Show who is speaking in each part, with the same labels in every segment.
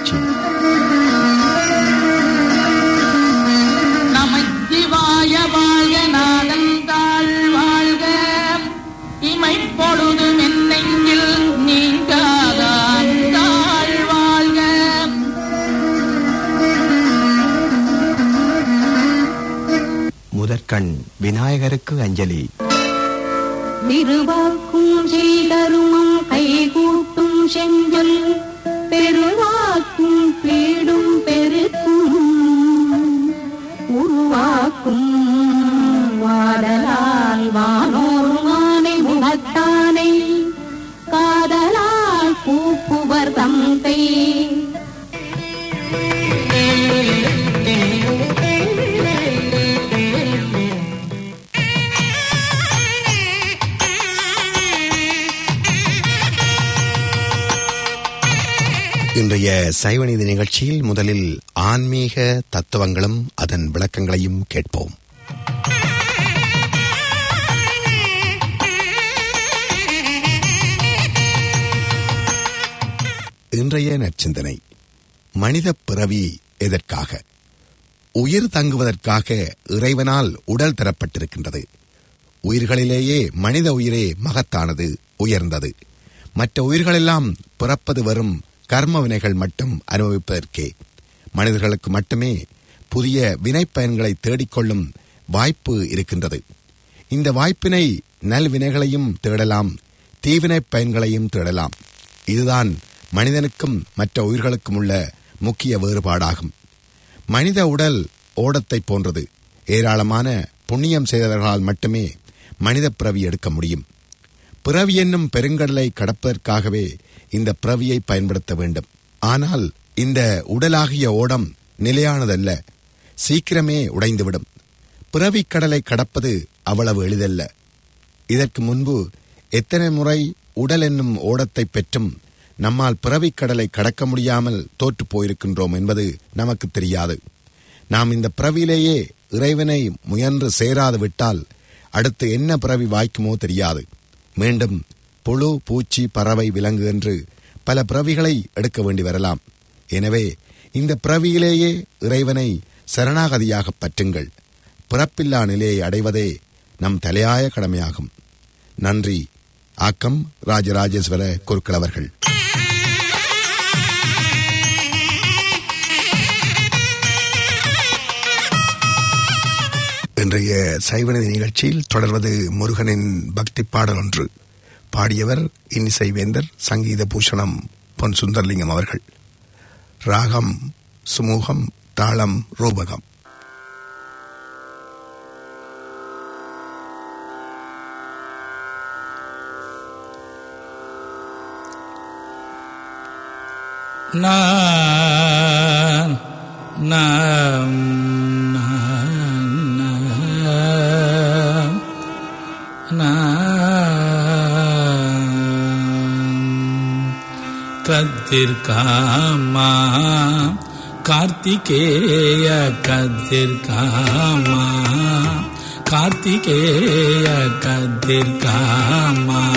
Speaker 1: நிகழ்ச்சி
Speaker 2: நமச்சிவாய வாழ்க நாதந்தாள் வாழ்க இமைப்பொழுதும் என்னெங்கில் நீங்காதான் தாழ் வாழ்க
Speaker 1: முதற்கண் விநாயகருக்கு அஞ்சலி
Speaker 3: திருவாக்கும் செய்தருமம் கைகூட்டும் செஞ்சொல் பெருவாக்கும் பீடும் பெருக்கும் உருவாக்கும் வாடலால் வானோர் மானை முகத்தானை காதலால் பூப்புவர் தந்தை
Speaker 1: இன்றைய சைவநீதி நிகழ்ச்சியில் முதலில் ஆன்மீக தத்துவங்களும் அதன் விளக்கங்களையும் கேட்போம் இன்றைய நற்சிந்தனை மனித பிறவி எதற்காக உயிர் தங்குவதற்காக இறைவனால் உடல் தரப்பட்டிருக்கின்றது உயிர்களிலேயே மனித உயிரே மகத்தானது உயர்ந்தது மற்ற உயிர்களெல்லாம் பிறப்பது வரும் கர்ம வினைகள் மட்டும் அனுபவிப்பதற்கே மனிதர்களுக்கு மட்டுமே புதிய வினைப்பயன்களை தேடிக்கொள்ளும் வாய்ப்பு இருக்கின்றது இந்த வாய்ப்பினை நல்வினைகளையும் தேடலாம் தீவினை பயன்களையும் தேடலாம் இதுதான் மனிதனுக்கும் மற்ற உயிர்களுக்கும் உள்ள முக்கிய வேறுபாடாகும் மனித உடல் ஓடத்தை போன்றது ஏராளமான புண்ணியம் செய்தவர்களால் மட்டுமே மனித பிறவி எடுக்க முடியும் பிறவி என்னும் பெருங்கடலை கடப்பதற்காகவே இந்த பிறவியை பயன்படுத்த வேண்டும் ஆனால் இந்த உடலாகிய ஓடம் நிலையானதல்ல சீக்கிரமே உடைந்துவிடும் பிறவிக் கடலை கடப்பது அவ்வளவு எளிதல்ல இதற்கு முன்பு எத்தனை முறை உடல் என்னும் ஓடத்தை பெற்றும் நம்மால் பிறவிக் கடலை கடக்க முடியாமல் தோற்றுப் போயிருக்கின்றோம் என்பது நமக்கு தெரியாது நாம் இந்த பிறவியிலேயே இறைவனை முயன்று சேராது விட்டால் அடுத்து என்ன பிறவி வாய்க்குமோ தெரியாது மீண்டும் புழு பூச்சி பறவை விலங்கு என்று பல பிறவிகளை எடுக்க வேண்டி வரலாம் எனவே இந்த பிறவியிலேயே இறைவனை சரணாகதியாக பற்றுங்கள் பிறப்பில்லா நிலையை அடைவதே நம் தலையாய கடமையாகும் நன்றி ஆக்கம் ராஜராஜேஸ்வர குருக்கள் அவர்கள் இன்றைய சைவநதி நிகழ்ச்சியில் தொடர்வது முருகனின் பக்தி பாடல் ஒன்று பாடியவர் இன்னிசை வேந்தர் சங்கீத பூஷணம் பொன் சுந்தர்லிங்கம் அவர்கள் ராகம் சுமூகம் தாளம் ரூபகம்
Speaker 4: நான் நாம் கதிர்காமா கார்த்திகேய கதிர்காமா கார்த்திகேய கதிர்காமா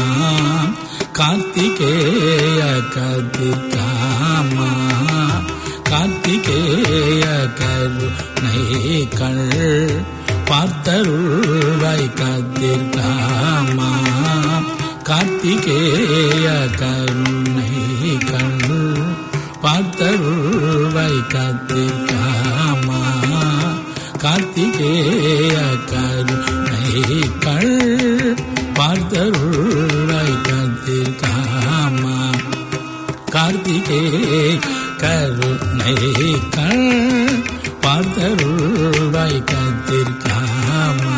Speaker 4: கார்த்திகேய கதிர்காமா கார்த்திகேய கருணை கள் பார்த்தருள்வாய் கதிர்காமா கார்த்திகேய கருணை கள் பார்த்தருள்வாய் கதிர்காமா கார்த்திகேய கருணை கள் பார்த்தருள்வாய் கதிர்காமா கார்த்திகே கருணை கள் பார்த்தருள்வாய் கதிர்காமா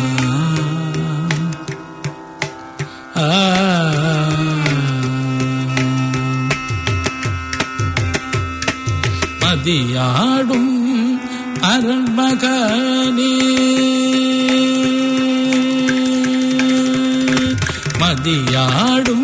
Speaker 4: ஆ மதியாடும் அரண்மகனே மதியாடும்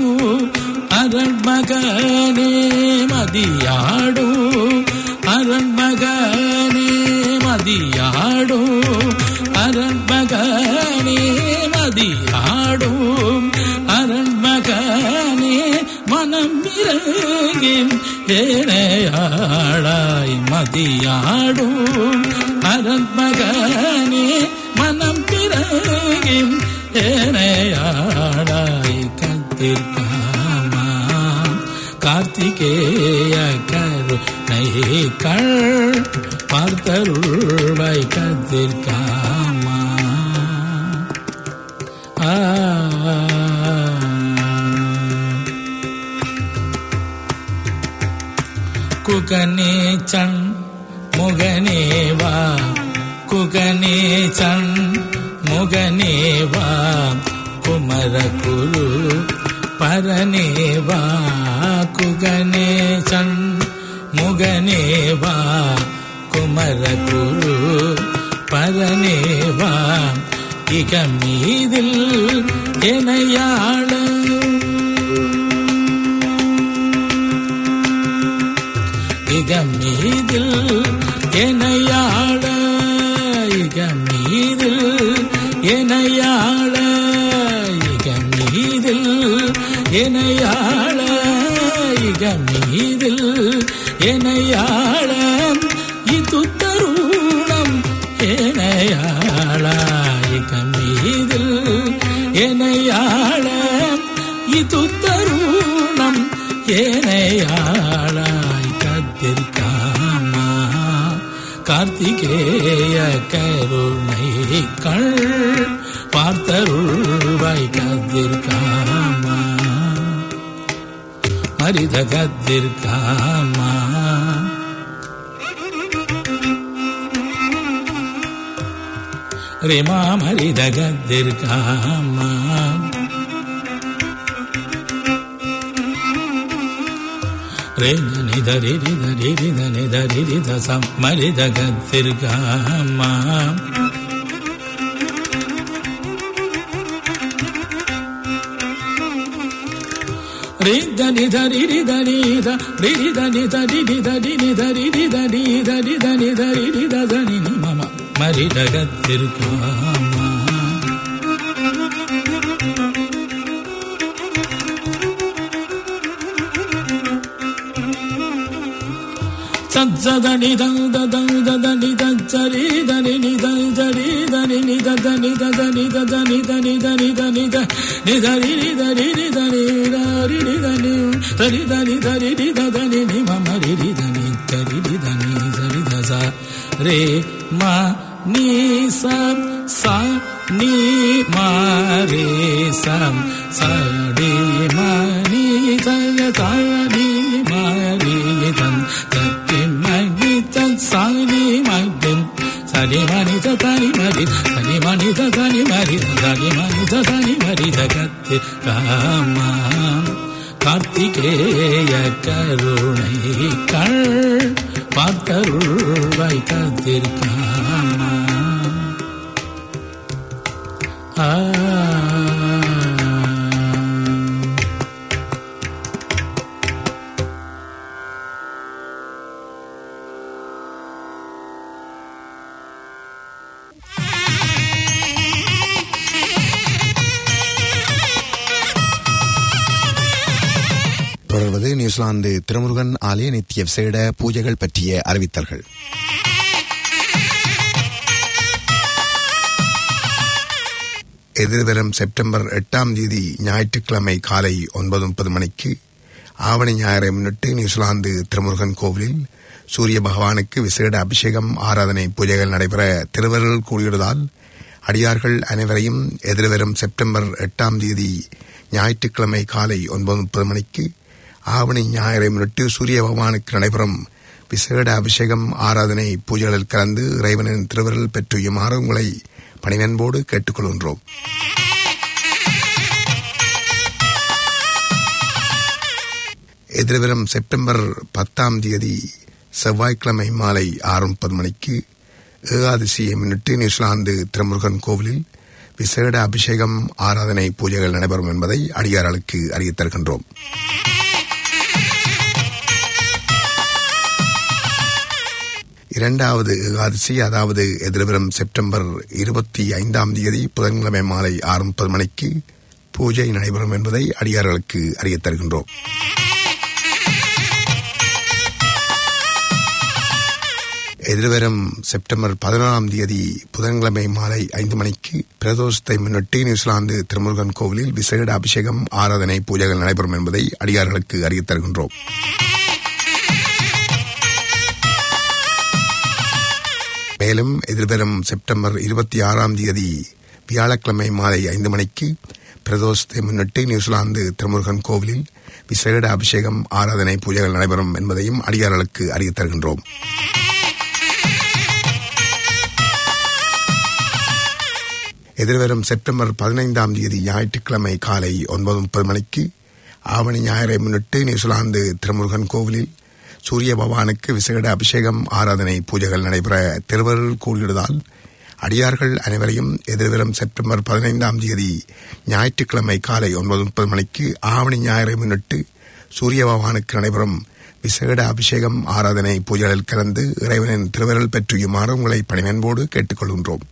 Speaker 4: அரண்மகனே மதியாடும் அரண்மகனே மதியாடும் அரண்மகனே மதியாடும் அரண்மகனே மனம் பிறங்கி ஏனையாளாய் மதியாடும் அரண்மகனே மனம் பிறங்கி ஏனையாளாய் கத்திற்காமா கார்த்திகேய கருணை கள் பார்த்தருள்வாய் கத்திற்காமா ஆ குகனே சண் முகனே வா குகனே சண் முகனே வா குமர குரு பரனே வா குகனே சண் முகனே வா குமர குரு பரனே வா இக மீதில் எனையாள இக மீதில் எனையாள இக மீதில் எனையாள இக மீதில் எனையாள இக மீதில் எனையாள இது தருணம் எனையாள இக மீதில் எனையாள இது தருணம் ஏனையாளாய் கத்திருக்காமா கார்த்திகேய கருணை கள் பார்த்தருள்வாய் கத்திருக்காமா மரித கத்திருக்காமா ரிமா மரித கத்திருக்காமா ரே దని ధరి రి ధరి రి దని ధరి రి ద స మరి ద గతిర్గామా రి దని ధరి రి దని ద రి రి దని ధరి రి దని ని ధరి రి దని ధరి దని ధరి రి ద దని ని మమ మరి ద గతిర్గామా సజ్జదని దని దని దరి దని ని దరి దని ని దని దని దని దని దని దని ని ధరి ని ధరి ని దని రి ని దని ధరి దని ధరి ని దని ని మమ రి రి దని ధరి రి దని ధరి ద స రే మా నీ స స నీ మా రే సం స డి మా నీ స త ని మా రి తం తత్తి మని తత్ స ని మగ్యం సరి మని త తని మరి సరి మని త తని మరి సరి మని త తని మరి జగత్తి రామ கார்த்திகேய கருணை கள் பார்த்தருள்வாய் கத்திருக்காமா ஆ
Speaker 1: தொடர்வது நியூசிலாந்து திருமுருகன் ஆலய நித்திய விசேட பூஜைகள் பற்றிய அறிவித்தல்கள் எதிர்வரும் செப்டம்பர் எட்டாம் தேதி ஞாயிற்றுக்கிழமை காலை ஒன்பது முப்பது மணிக்கு ஆவணி ஞாயிறை முன்னிட்டு நியூசிலாந்து திருமுருகன் கோவிலில் சூரிய பகவானுக்கு விசேட அபிஷேகம் ஆராதனை பூஜைகள் நடைபெற திருவருள் கூடியுள்ளதால் அடியார்கள் அனைவரையும் எதிர்வரும் செப்டம்பர் எட்டாம் தேதி ஞாயிற்றுக்கிழமை காலை ஒன்பது முப்பது மணிக்கு ஆவணி ஞாயிறை முன்னிட்டு சூரிய பகவானுக்கு நடைபெறும் விசேட அபிஷேகம் ஆராதனை பூஜைகளில் கலந்து இறைவனின் திருவருள் பெற்றுயுமாறு உங்களை பணிவன்போடு கேட்டுக்கொள்கின்றோம் எதிர்வரும் செப்டம்பர் பத்தாம் தேதி செவ்வாய்க்கிழமை மாலை ஆறு முப்பது மணிக்கு ஏகாதசியை முன்னிட்டு நியூசிலாந்து திருமுருகன் கோவிலில் விசேட அபிஷேகம் ஆராதனை பூஜைகள் நடைபெறும் என்பதை அடியார்களுக்கு அறிவித் தருகின்றோம் இரண்டாவது ஏகாதசி அதாவது எதிர்வரும் செப்டம்பர் இருபத்தி ஐந்தாம் தேதி புதன்கிழமை மாலை ஆறு முப்பது மணிக்கு பூஜை நடைபெறும் என்பதை அடியார்களுக்கு அறியத் தருகின்றோம் எதிர்வரும் செப்டம்பர் பதினோராம் தேதி புதன்கிழமை மாலை ஐந்து மணிக்கு பிரதோஷத்தை முன்னிட்டு நியூசிலாந்து திருமுருகன் கோவிலில் விசேட அபிஷேகம் ஆராதனை பூஜைகள் நடைபெறும் என்பதை அடியார்களுக்கு அறிவித் தருகின்றோம் மேலும் எதிர்வரும் செப்டம்பர் இருபத்தி ஆறாம் தேதி வியாழக்கிழமை மாலை ஐந்து மணிக்கு பிரதோஷத்தை முன்னிட்டு நியூசிலாந்து திருமுருகன் கோவிலில் விசேட அபிஷேகம் ஆராதனை பூஜைகள் நடைபெறும் என்பதையும் அடியார்களுக்கு அறிவித் தருகின்றோம் எதிர்வரும் செப்டம்பர் பதினைந்தாம் தேதி ஞாயிற்றுக்கிழமை காலை ஒன்பது முப்பது மணிக்கு ஆவணி ஞாயிறை முன்னிட்டு நியூசிலாந்து திருமுருகன் கோவிலில் சூரிய பகவானுக்கு விசேட அபிஷேகம் ஆராதனை பூஜைகள் நடைபெற திருவருள் கூடியதால் அடியார்கள் அனைவரையும் எதிர்வரும் செப்டம்பர் பதினைந்தாம் தேதி ஞாயிற்றுக்கிழமை காலை ஒன்பது முப்பது மணிக்கு ஆவணி ஞாயிறை முன்னிட்டு சூரிய பகவானுக்கு நடைபெறும் விசேட அபிஷேகம் ஆராதனை பூஜைகளில் கலந்து இறைவனின் திருவருள் பெற்றியுமாறு உங்களை பணிவன்போடு கேட்டுக்கொள்கின்றோம்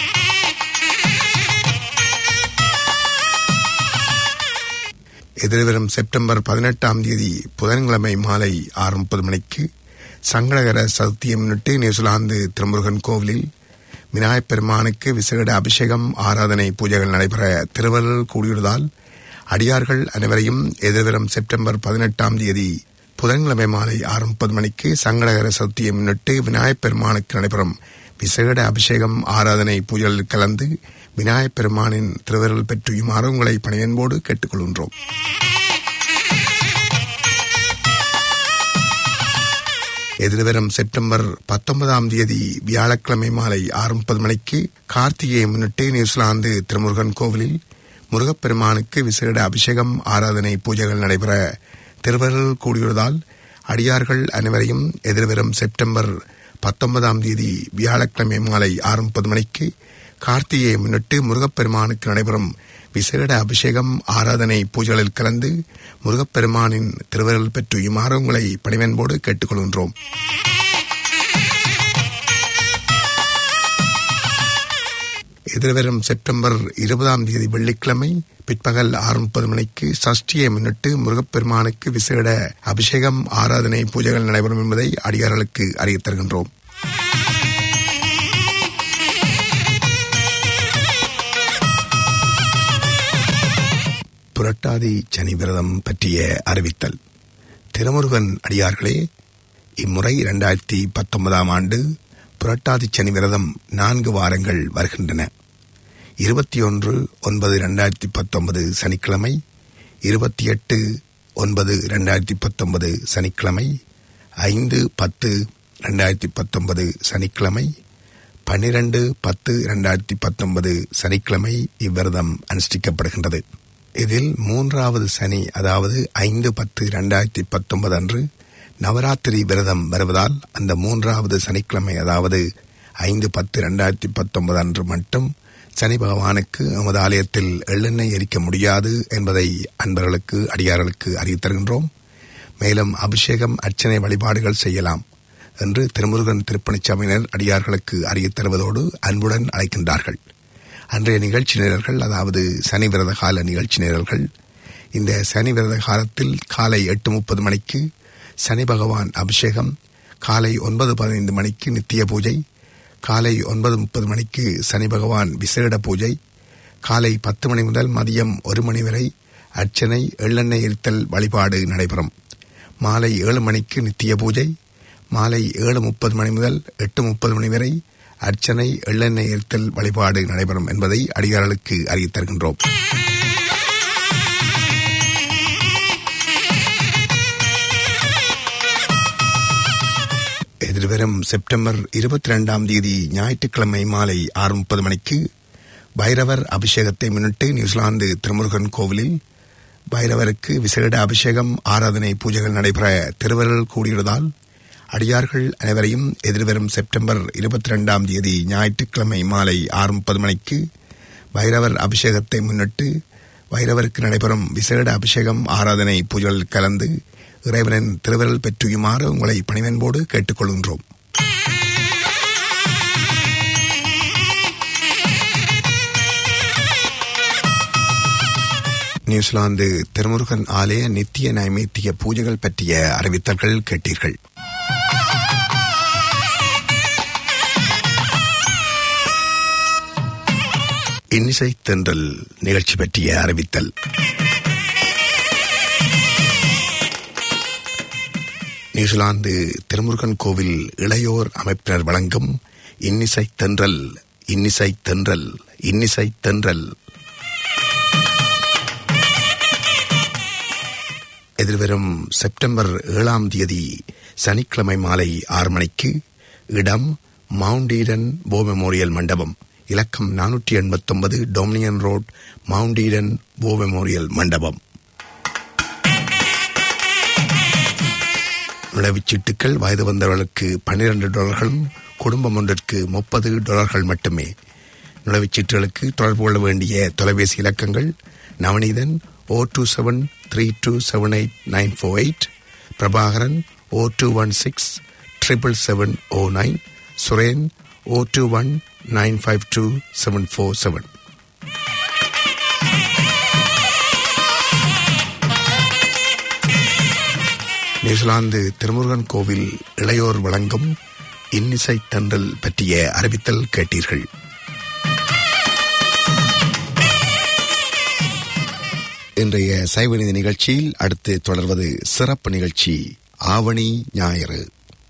Speaker 1: எதிர்வரும் செப்டம்பர் பதினெட்டாம் தேதி புதன்கிழமை மாலை ஆறு முப்பது மணிக்கு சங்கடகர சதுர்த்தியை முன்னிட்டு நியூசிலாந்து திருமுருகன் கோவிலில் விநாயகப் பெருமானுக்கு விசேட அபிஷேகம் ஆராதனை பூஜைகள் நடைபெற திருவருள் கூடியுள்ளதால் அடியார்கள் அனைவரையும் எதிர்வரும் செப்டம்பர் பதினெட்டாம் தேதி புதன்கிழமை மாலை ஆறு முப்பது மணிக்கு சங்கடகர சதுர்த்தியை முன்னிட்டு விநாயகப் பெருமானுக்கு நடைபெறும் விசேட அபிஷேகம் ஆராதனை பூஜைகளில் கலந்து விநாயகப் பெருமானின் திருவருள் பெற்றியுமாறு உங்களை பணியன்போடு கேட்டுக்கொள்கின்றோம் எதிர்வரும் செப்டம்பர் பத்தொன்பதாம் தேதி வியாழக்கிழமை மாலை ஆறு முப்பது மணிக்கு கார்த்திகையை முன்னிட்டு நியூசிலாந்து திருமுருகன் கோவிலில் முருகப்பெருமானுக்கு விசேட அபிஷேகம் ஆராதனை பூஜைகள் நடைபெற திருவருள் கூடியுள்ளதால் அடியார்கள் அனைவரையும் எதிர்வரும் செப்டம்பர் பத்தொன்பதாம் தேதி வியாழக்கிழமை மாலை ஆறு முப்பது மணிக்கு கார்த்திகையை முன்னிட்டு முருகப்பெருமானுக்கு நடைபெறும் விசேட அபிஷேகம் ஆராதனை பூஜைகளில் கலந்து முருகப்பெருமானின் திருவருள் பெற்றுயுமாறு உங்களை பணிவன்போடு கேட்டுக்கொள்கின்றோம் எதிர்வரும் செப்டம்பர் இருபதாம் தேதி வெள்ளிக்கிழமை பிற்பகல் ஆறு முப்பது மணிக்கு சஷ்டியை முன்னிட்டு முருகப்பெருமானுக்கு விசேட அபிஷேகம் ஆராதனை பூஜைகள் நடைபெறும் என்பதை அடியார்களுக்கு அறிவித் தருகின்றோம் புரட்டாதி சனி விரதம் பற்றிய அறிவித்தல் திருமுருகன் அடியார்களே இம்முறை இரண்டாயிரத்தி பத்தொன்பதாம் ஆண்டு புரட்டாதி சனி விரதம் நான்கு வாரங்கள் வருகின்றன இருபத்தி ஒன்று ஒன்பது இரண்டாயிரத்தி பத்தொன்பது சனிக்கிழமை இருபத்தி எட்டு ஒன்பது இரண்டாயிரத்தி பத்தொன்பது சனிக்கிழமை ஐந்து பத்து ரெண்டாயிரத்தி பத்தொன்பது சனிக்கிழமை பன்னிரண்டு பத்து இரண்டாயிரத்தி பத்தொன்பது சனிக்கிழமை இவ்விரதம் அனுஷ்டிக்கப்படுகின்றது இதில் மூன்றாவது சனி அதாவது ஐந்து பத்து இரண்டாயிரத்தி பத்தொன்பது அன்று நவராத்திரி விரதம் வருவதால் அந்த மூன்றாவது சனிக்கிழமை அதாவது ஐந்து பத்து இரண்டாயிரத்தி பத்தொன்பது அன்று மட்டும் சனி பகவானுக்கு நமது ஆலயத்தில் எள்ளெண்ணெய் எரிக்க முடியாது என்பதை அன்பர்களுக்கு அடியார்களுக்கு அறிவித்தருகின்றோம் மேலும் அபிஷேகம் அர்ச்சனை வழிபாடுகள் செய்யலாம் என்று திருமுருகன் திருப்பணிச் சபையினர் அடியார்களுக்கு அறிவித் தருவதோடு அன்புடன் அழைக்கின்றார்கள் அன்றைய நிகழ்ச்சி நிரல்கள் அதாவது சனி விரத கால நிகழ்ச்சி நிரல்கள் இந்த சனி விரத காலத்தில் காலை எட்டு முப்பது மணிக்கு சனி பகவான் அபிஷேகம் காலை ஒன்பது பதினைந்து மணிக்கு நித்திய பூஜை காலை ஒன்பது முப்பது மணிக்கு சனி பகவான் விசேட பூஜை காலை பத்து மணி முதல் மதியம் ஒரு மணி வரை அர்ச்சனை எள்ளெண்ணெய் எரித்தல் வழிபாடு நடைபெறும் மாலை ஏழு மணிக்கு நித்திய பூஜை மாலை ஏழு முப்பது மணி முதல் எட்டு முப்பது மணி வரை அர்ச்சனை எள்ளெண்ணெய் எரித்தல் வழிபாடு நடைபெறும் என்பதை அடியார்களுக்கு அறிவித் தருகின்றோம் எதிர்வரும் செப்டம்பர் இருபத்தி ரெண்டாம் தேதி ஞாயிற்றுக்கிழமை மாலை ஆறு முப்பது மணிக்கு பைரவர் அபிஷேகத்தை முன்னிட்டு நியூசிலாந்து திருமுருகன் கோவிலில் பைரவருக்கு விசேட அபிஷேகம் ஆராதனை பூஜைகள் நடைபெற திருவருள் கூடியுள்ளதால் அடியார்கள் அனைவரையும் எதிர்வரும் செப்டம்பர் இருபத்தி ரெண்டாம் தேதி ஞாயிற்றுக்கிழமை மாலை ஆறு முப்பது மணிக்கு பைரவர் அபிஷேகத்தை முன்னிட்டு பைரவருக்கு நடைபெறும் விசேட அபிஷேகம் ஆராதனை பூஜைகளில் கலந்து இறைவனின் திருவருள் பெற்றுயுமாறு உங்களை பணிவன்போடு கேட்டுக்கொள்கின்றோம் நியூசிலாந்து திருமுருகன் ஆலய நித்திய நைமித்திய பூஜைகள் பற்றிய அறிவித்தல்கள் கேட்டீர்கள் இன்னிசை தென்றல் நிகழ்ச்சி பற்றிய அறிவித்தல் நியூசிலாந்து திருமுருகன் கோவில் இளையோர் அமைப்பினர் வழங்கும் இன்னிசை தென்றல் இன்னிசை தென்றல் இன்னிசை தென்றல் எதிர்வரும் செப்டம்பர் ஏழாம் தேதி சனிக்கிழமை மாலை ஆறு மணிக்கு இடம் மவுண்ட் ஈடன் போ மெமோரியல் மண்டபம் இலக்கம் நானூற்றி எண்பத்தொன்பது Dominion road Mount Eden war memorial மண்டபம் நுழைவுச்சீட்டுக்கள் வயது வந்தவர்களுக்கு பன்னிரண்டு டாலர்களும் குடும்பம் ஒன்றிற்கு முப்பது டாலர்கள் மட்டுமே நுழைவுச்சீட்டுகளுக்கு தொடர்பு கொள்ள வேண்டிய தொலைபேசி இலக்கங்கள் Navaneethan O two seven three two seven eight nine four eight Prabhakaran O two one six triple seven O nine Suren O two one nine five two seven four seven New Zealand Thirumurugan கோவில் இளையோர் வழங்கும் இன்னிசை தண்டல் பற்றிய அறிவித்தல் கேட்டீர்கள் இன்றைய சைவநீதி நிகழ்ச்சியில் அடுத்து தொடர்வது சிறப்பு நிகழ்ச்சி ஆவணி ஞாயிறு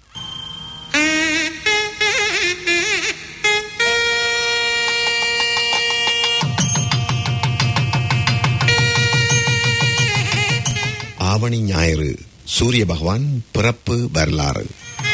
Speaker 1: ஆவணி ஞாயிறு சூரிய பகவான் பிறப்பு வரலாறு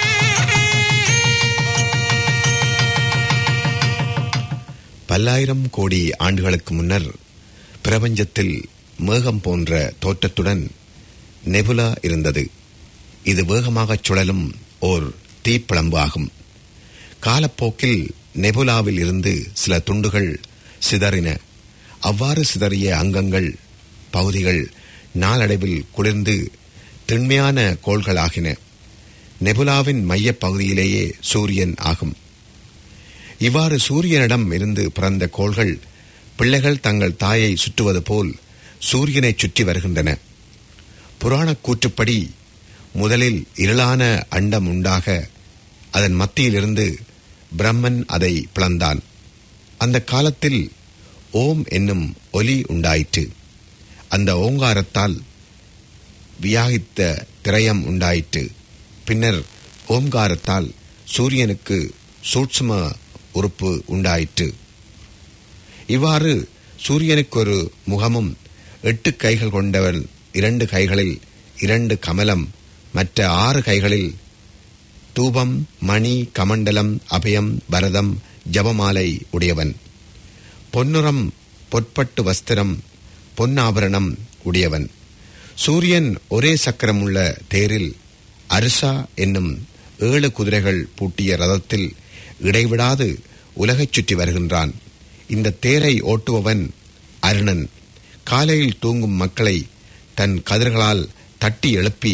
Speaker 1: பல்லாயிரம் கோடி ஆண்டுகளுக்கு முன்னர் பிரபஞ்சத்தில் மேகம் போன்ற தோற்றத்துடன் நெபுலா இருந்தது இது வேகமாகச் சுழலும் ஓர் தீப்பிழம்பு ஆகும் காலப்போக்கில் நெபுலாவில் இருந்து சில துண்டுகள் சிதறின அவ்வாறு சிதறிய அங்கங்கள் பகுதிகள் நாளடைவில் குளிர்ந்து திண்மையான கோள்களாகின நெபுலாவின் மையப் பகுதியிலேயே சூரியன் ஆகும் இவ்வாறு சூரியனிடம் இருந்து பிறந்த கோள்கள் பிள்ளைகள் தங்கள் தாயை சுற்றுவது போல் சூரியனை சுற்றி வருகின்றன புராணக் கூற்றுப்படி முதலில் இருளான அண்டம் உண்டாக அதன் மத்தியிலிருந்து பிரம்மன் அதை பிளந்தான் அந்த காலத்தில் ஓம் என்னும் ஒலி உண்டாயிற்று அந்த ஓங்காரத்தால் வியாகித்த திரயம் உண்டாயிற்று பின்னர் ஓம்காரத்தால் சூரியனுக்கு சூட்சும உறுப்பு உண்டாயிற்று இவ்வாறு சூரியனுக்கு ஒரு முகமும் எட்டு கைகள் கொண்டவன் இரண்டு கைகளில் இரண்டு கமலம் மற்ற ஆறு கைகளில் தூபம் மணி கமண்டலம் அபயம் பரதம் ஜபமாலை உடையவன் பொன்னுரம் பொற்பட்டு வஸ்திரம் பொன்னாபரணம் உடையவன் சூரியன் ஒரே சக்கரமுள்ள தேரில் அரிசா என்னும் ஏழு குதிரைகள் பூட்டிய ரதத்தில் இடைவிடாது உலகைச் சுற்றி வருகின்றான் இந்த தேரை ஓட்டுபவன் அருணன் காலையில் தூங்கும் மக்களை தன் கதிர்களால் தட்டி எழுப்பி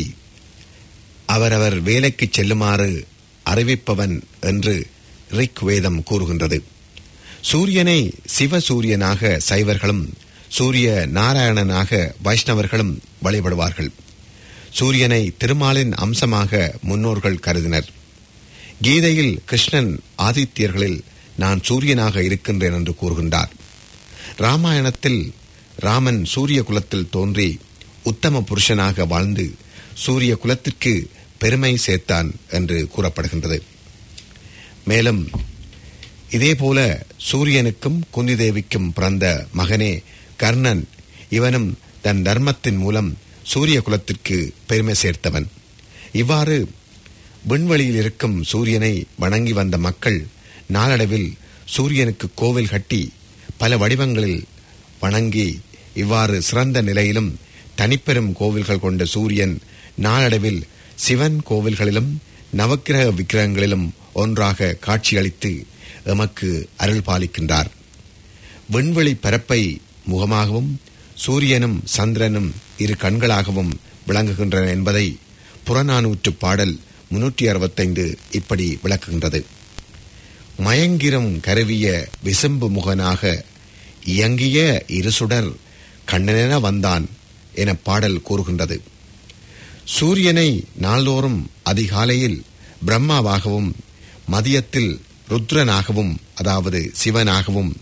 Speaker 1: அவரவர் வேலைக்குச் செல்லுமாறு அறிவிப்பவன் என்று ரிக் வேதம் கூறுகின்றது சூரியனை சிவசூரியனாக சைவர்களும் சூரிய நாராயணனாக வைஷ்ணவர்களும் வழிபடுவார்கள் சூரியனை திருமாலின் அம்சமாக முன்னோர்கள் கருதினர் கீதையில் கிருஷ்ணன் ஆதித்யர்களில் நான் சூரியனாக இருக்கின்றேன் என்று கூறுகின்றார் ராமாயணத்தில் ராமன் சூரிய குலத்தில் தோன்றி உத்தம புருஷனாக வாழ்ந்து சூரிய குலத்திற்கு பெருமை சேர்த்தான் என்று கூறப்படுகின்றது மேலும் இதேபோல சூரியனுக்கும் குந்தி தேவிக்கும் பிறந்த மகனே கர்ணன் இவனும் தன் தர்மத்தின் மூலம் சூரிய குலத்திற்கு பெருமை சேர்த்தவன் இவ்வாறு விண்வெளியில் இருக்கும் சூரியனை வணங்கி வந்த மக்கள் நாளடைவில் சூரியனுக்கு கோவில் கட்டி பல வடிவங்களில் வணங்கி இவ்வாறு சிறந்த நிலையிலும் தனிப்பெரும் கோவில்கள் கொண்ட சூரியன் நாளடைவில் சிவன் கோவில்களிலும் நவக்கிரக விக்கிரகங்களிலும் ஒன்றாக காட்சியளித்து எமக்கு அருள் பாலிக்கின்றார் விண்வெளி பரப்பை முகமாகவும் சூரியனும் சந்திரனும் இரு கண்களாகவும் விளங்குகின்றன என்பதை புறநானூற்று பாடல் முன்னூற்றி அறுபத்தைந்து இப்படி விளக்குகின்றது மயங்கிரும் கருவிய விசும்பு முகனாக இயங்கிய இருசுடர் கண்ணனென வந்தான் என பாடல் கூறுகின்றது சூரியனை நாள்தோறும் அதிகாலையில் பிரம்மாவாகவும் மதியத்தில் ருத்ரனாகவும் அதாவது சிவனாகவும்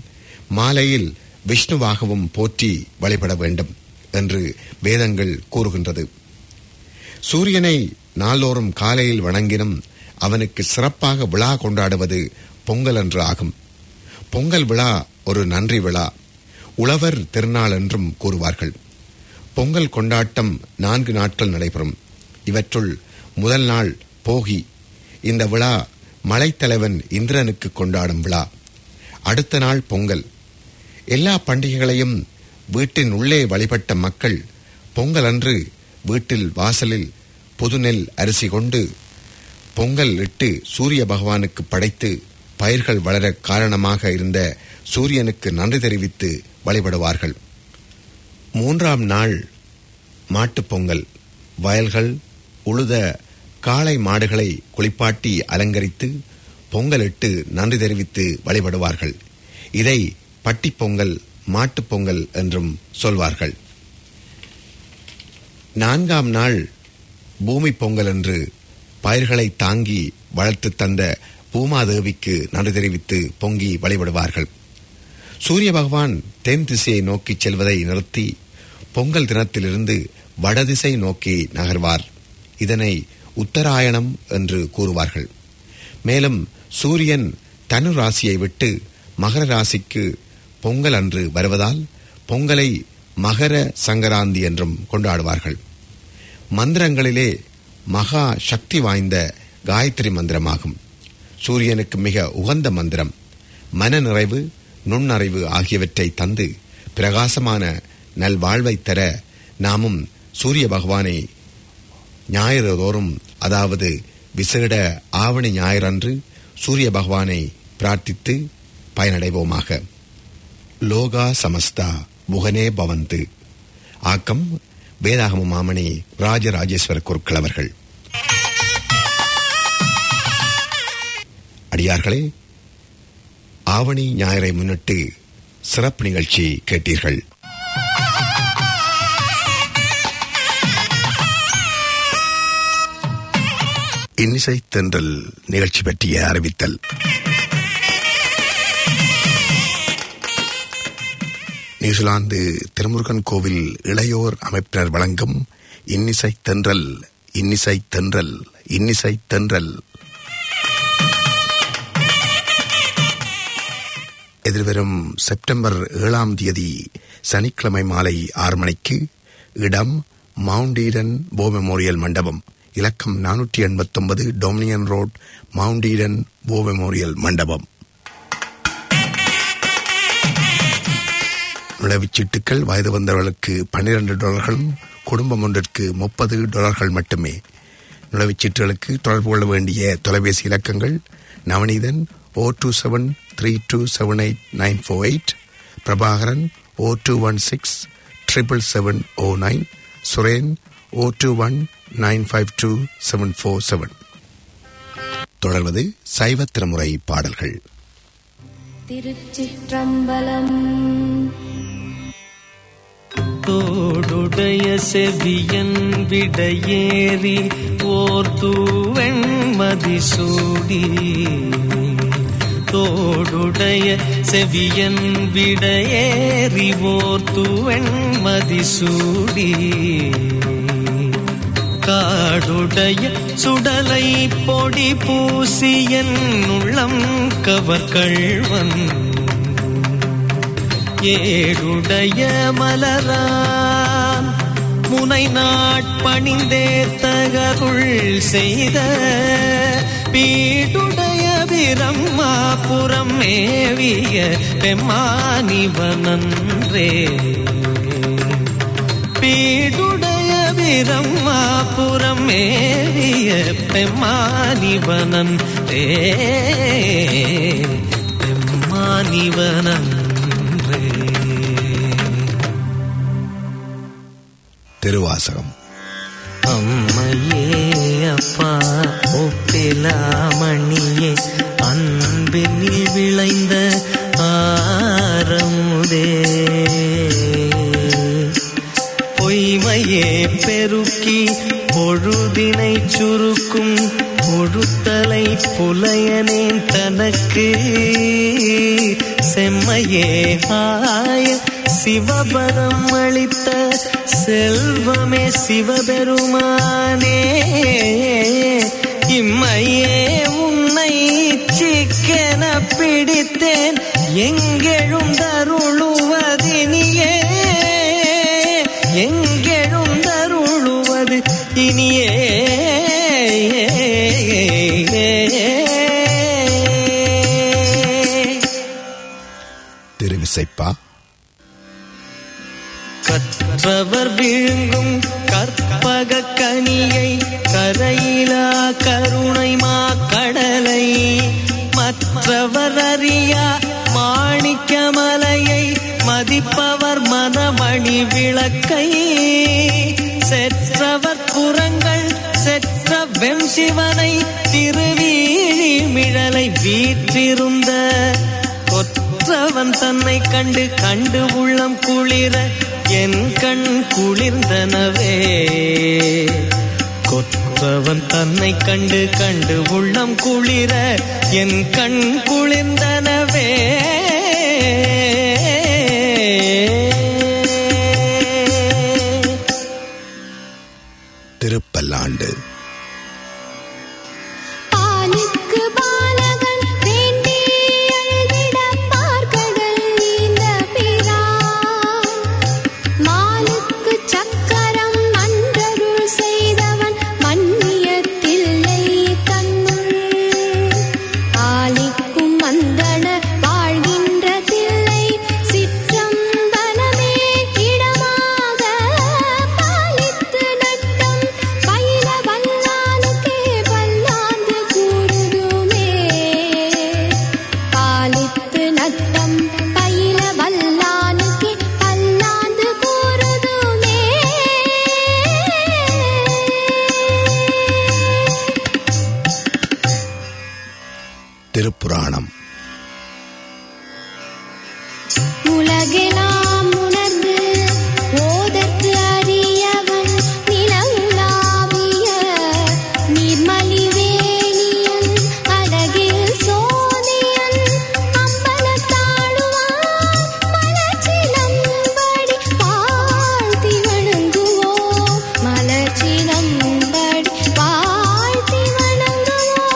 Speaker 1: மாலையில் விஷ்ணுவாகவும் போற்றி வழிபட வேண்டும் என்று வேதங்கள் கூறுகின்றது சூரியனை நாள்தோறும் காலையில் வணங்கினும் அவனுக்கு சிறப்பாக விழா கொண்டாடுவது பொங்கல் என்று ஆகும் பொங்கல் விழா ஒரு நன்றி விழா உழவர் திருநாள் என்றும் கூறுவார்கள் பொங்கல் கொண்டாட்டம் நான்கு நாட்கள் நடைபெறும் இவற்றுள் முதல் நாள் போகி இந்த விழா மலைத்தலைவன் இந்திரனுக்கு கொண்டாடும் விழா அடுத்த நாள் பொங்கல் எல்லா பண்டிகைகளையும் வீட்டின் உள்ளே வழிபட்ட மக்கள் பொங்கல் அன்று வீட்டில் வாசலில் புதுநெல் அரிசி கொண்டு பொங்கல் இட்டு சூரிய பகவானுக்கு படைத்து பயிர்கள் வளர காரணமாக இருந்த சூரியனுக்கு நன்றி தெரிவித்து வழிபடுவார்கள் மூன்றாம் நாள் மாட்டுப் பொங்கல் வயல்கள் உழுத காளை மாடுகளை குளிப்பாட்டி அலங்கரித்து பொங்கலிட்டு நன்றி தெரிவித்து வழிபடுவார்கள் இதை பட்டிப் பொங்கல் மாட்டுப் பொங்கல் என்றும் சொல்வார்கள் நான்காம் நாள் பூமி பொங்கல் என்று பயிர்களை தாங்கி வளர்த்து தந்த பூமாதேவிக்கு நன்றி தெரிவித்து பொங்கி வழிபடுவார்கள் சூரிய பகவான் தென் திசையை நோக்கி செல்வதை நிறுத்தி பொங்கல் தினத்திலிருந்து வடதிசை நோக்கி நகர்வார் இதனை உத்தராயணம் என்று கூறுவார்கள் மேலும் சூரியன் தனு ராசியை விட்டு மகர ராசிக்கு பொங்கல் அன்று வருவதால் பொங்கலை மகர சங்கராந்தி என்றும் கொண்டாடுவார்கள் மந்திரங்களிலே மகா சக்தி வாய்ந்த காயத்ரி மந்திரமாகும் சூரியனுக்கு மிக உகந்த மந்திரம் மன நிறைவு நுண்ணறிவு ஆகியவற்றை தந்து பிரகாசமான நல்வாழ்வை தர நாமும் சூரிய பகவானை ஞாயிறு தோறும் அதாவது விசேட ஆவணி ஞாயிறன்று சூரிய பகவானை பிரார்த்தித்து பயனடைவோமாக லோகா சமஸ்தா புகனே பவந்து ஆக்கம் வேதாகம மாமணி ராஜராஜேஸ்வர குருக்கள் அவர்கள் அடியார்களே ஆவணி ஞாயிறை முன்னிட்டு சிறப்பு நிகழ்ச்சி கேட்டீர்கள் இன்னிசை தென்றல் நிகழ்ச்சி பற்றிய அறிவித்தல் நியூசிலாந்து திருமுருகன் கோவில் இளையோர் அமைப்பினர் வழங்கும் இன்னிசை தென்றல் இன்னிசை தென்றல் இன்னிசை தென்றல் எதிர்வரும் செப்டம்பர் ஏழாம் தேதி சனிக்கிழமை மாலை ஆறு மணிக்கு இடம் மவுண்ட் ஈடன் போ மெமோரியல் மண்டபம் இலக்கம் நானூற்றி எண்பத்தொன்பது Dominion road Mount Eden war memorial மண்டபம் நுழைவுச் சீட்டுக்கள் வயது வந்தவர்களுக்கு பன்னிரண்டு டாலர்களும் குடும்பம் ஒன்றிற்கு முப்பது டாலர்கள் மட்டுமே நுழைவுச் சீட்டுகளுக்கு தொடர்பு கொள்ள வேண்டிய தொலைபேசி இலக்கங்கள் Navaneethan O two seven three two seven eight nine four eight Prabhakaran O two one six triple seven O nine Suren O two one nine five two seven four seven தொடர்வது சைவ திருமுறை பாடல்கள்
Speaker 3: திருச்சிற்றம்பலம்
Speaker 5: தோடுடைய செவியன் விடையேறி ஓர் தூவெண்மதி சூடி தோடுடைய செவியன் விடையேறி ஓர் தூவெண்மதி சூடி காடுடைய சுடலை பொடி பூசியன் உள்ளம் கவர்கள்வன் ஏழுடைய மலரான் முனை நாட்பணிந்தே தகருள் செய்த பீடுடைய பிரம்மாபுரம் மேவிய பெம்மானிவனன்றே பீடுடைய பிரம்மாபுரம் மேவிய பெம்மானிவனன் ரே பெம்மானிவனன்றே
Speaker 1: திருவாசகம்
Speaker 5: அம்மையே அப்பா ஒப்பிலாமணியே அன்பினில் விளைந்த ஆரமுதே பொய்மையே பெருக்கி பொழுதினை சுருக்கும் பொழுத்தலை புலையனேன் தனக்கு செம்மையே ஆய சிவபரம் அளித்த செல்வமே சிவபெருமானே இம்மையே உன்னை சிக்கென பிடித்தேன் எங்கெழும் தருளுவதினியே எங்கெழும் தருளுவது இனியே
Speaker 1: திருவிசைப்பா
Speaker 5: கற்றவர் விழுங்கும் கற்பக கனியை கரையிலா கருணை மா கடலை மற்றவர் அறியா மாணிக்கமலையை மதிப்பவர் மனமணி விளக்கை செற்றவர் புறங்கள் செற்ற வெம் சிவனை திருவீழிமிழலை வீற்றிருந்த கொற்றவன் தன்னை கண்டு கண்டு உள்ளம் குளிர என் கண் குளிர்ந்தனவே கொற்றவன் தன்னை கண்டு கண்டு உள்ளம் குளிர என் கண் குளிர்ந்தனவே
Speaker 1: திருப்பல்லாண்டு
Speaker 3: பாலுக்கு பாலகன் வேண்டி அழுதிட பார்க்கடல் நீந்த பிரான் மாலுக்கு சக்கரம் நன்றருள் செய்தவன் மன்னியத்தில்லை தன்னுள் ஆலிக்கும் மந்தன வாழ்கின்ற தில்லை சிற்றம்பலமே இடமாக பாலித்து நட்டம் பயில வல்லானுக்கே பல்லாந்து கூறுதுமே பாலித்து நட்டம் பயில வல்லானுக்கே பல்லாந்து கூறுதுமே
Speaker 1: திருப்புராணம்
Speaker 3: உலகெலாம் உணர்ந்து ஓதற்கு அறியவன் நிலவுலாவிய நீர்மலிவேணியன் அழகில் சோதியன் அம்பலத்தாடுவான் மலர்ச்சிலம்படி வாழ்த்தி வணங்குவோம் மலர்ச்சிலம்படி வாழ்த்தி வணங்குவோம்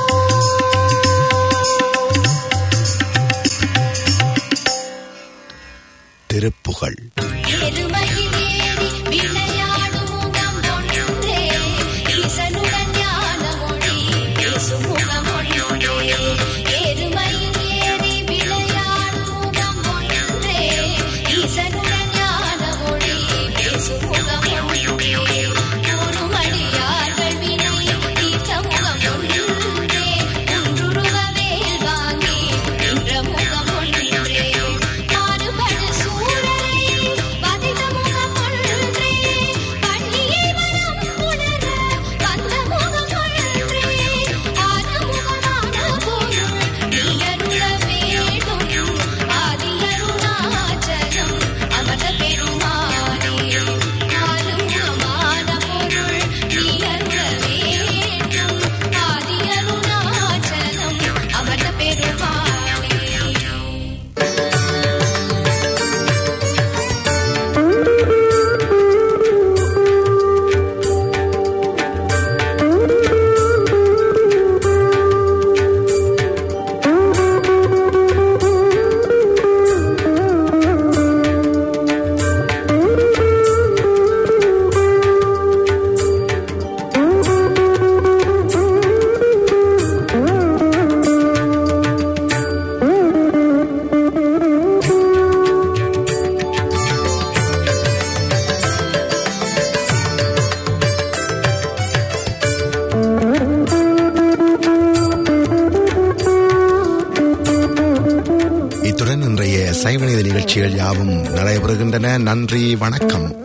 Speaker 1: திருப்புகழ்
Speaker 3: எருமையில் ஏறி விளையாடும் முகம் ஒன்றே ஈசனுடன் ஞான மொழி பேசும் முகம் ஒன்றே எருமையில் ஏறி விளையாடும் முகம் ஒன்றே ஈசனுடன் ஞான மொழி பேசும் முகம் ஒன்றே கூறுமடியார்கள் வினை தீர்த்த முகம் ஒன்றே குன்றுருவ வேல் வாங்கி நின்ற முகம் ஒன்றே மாறுபடு சூழலை வதித்த முகம் ஒன்றே பள்ளியை வரம் உணர வந்த முகம் ஒன்றே ஆறுமுகமான பொருள் நீ அருள வேண்டும் ஆதி அருணாச்சலம் அமர பெருமானே ஆறுமுகமான பொருள் நீ அருள வேண்டும் ஆதி அருணாச்சலம் அமர பெருமானே
Speaker 1: இத்துடன் இன்றைய சைவநீதி நிகழ்ச்சிகள் யாவும் நடைபெறுகின்றன நன்றி வணக்கம்